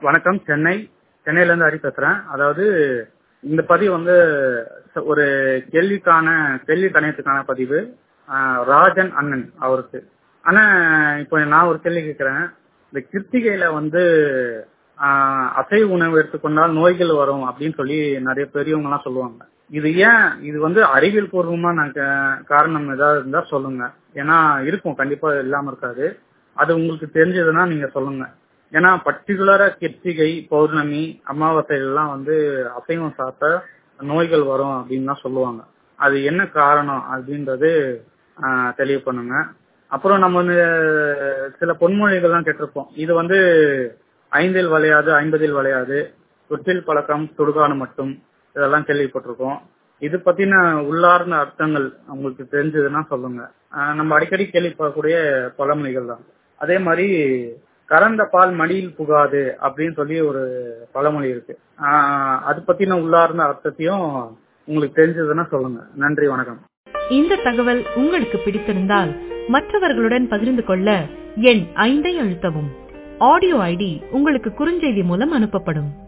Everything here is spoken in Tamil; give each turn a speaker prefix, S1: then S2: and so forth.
S1: வணக்கம் சென்னை சென்னையில இருந்து ஹரி பேசுறேன் அதாவது இந்த பதிவு வந்து ச- ஒரு கேள்விக்கான கேள்வி கணையத்துக்கான பதிவு ஆஹ் ராஜன் அண்ணன் அவருக்கு ஆனா இப்போ நான் ஒரு கேள்வி கேட்கிறேன் இந்த கிருத்திகையில வந்து ஆஹ் அசைவ உணவு எடுத்துக்கொண்டால் நோய்கள் வரும் அப்படின்னு சொல்லி நிறைய பெரியவங்க எல்லாம் சொல்லுவாங்க இது ஏன் இது வந்து அறிவியல் பூர்வமா நான் கா- காரணம் ஏதாவது இருந்தா சொல்லுங்க ஏன்னா இருக்கும் கண்டிப்பா இல்லாம இருக்காது அது உங்களுக்கு தெரிஞ்சதுன்னா நீங்க சொல்லுங்க ஏன்னா பர்டிகுலரா கிருத்திகை பௌர்ணமி அமாவாசை எல்லாம் வந்து அசைவம் சாப்பிட்டா நோய்கள் வரும் அப்படின்னு தான் சொல்லுவாங்க அது என்ன காரணம் அப்படின்றது ஆஹ் தெளிவு பண்ணுங்க அப்புறம் நம்ம வந்து சில பொன்மொழிகள்லாம் கேட்டிருப்போம் இது வந்து ஐந்தில் வளையாது ஐம்பதில் வளையாது தொட்டில் பழக்கம் சுடுகாடு மட்டும் இதெல்லாம் கேள்விப்பட்டிருக்கோம் இது பத்தின உள்ளார்ந்த அர்த்தங்கள் உங்களுக்கு தெரிஞ்சதுன்னா சொல்லுங்க ஆஹ் நம்ம அடிக்கடி கேள்விப்படக்கூடிய பழமொழிகள் தான் அதே மாதிரி கறந்த பால் மடியில் புகாது அப்படின்னு சொல்லி ஒரு பழமொழி இருக்கு ஆஹ் அது பத்தின உள்ளார்ந்த அர்த்தத்தையும் உங்களுக்கு தெரிஞ்சதுன்னா சொல்லுங்க நன்றி வணக்கம்
S2: இந்த தகவல் உங்களுக்கு பிடித்திருந்தால் மற்றவர்களுடன் பகிர்ந்து கொள்ள எண் ஐந்தை அழுத்தவும் ஆடியோ ஐடி உங்களுக்கு குறுஞ்செய்தி மூலம் அனுப்பப்படும்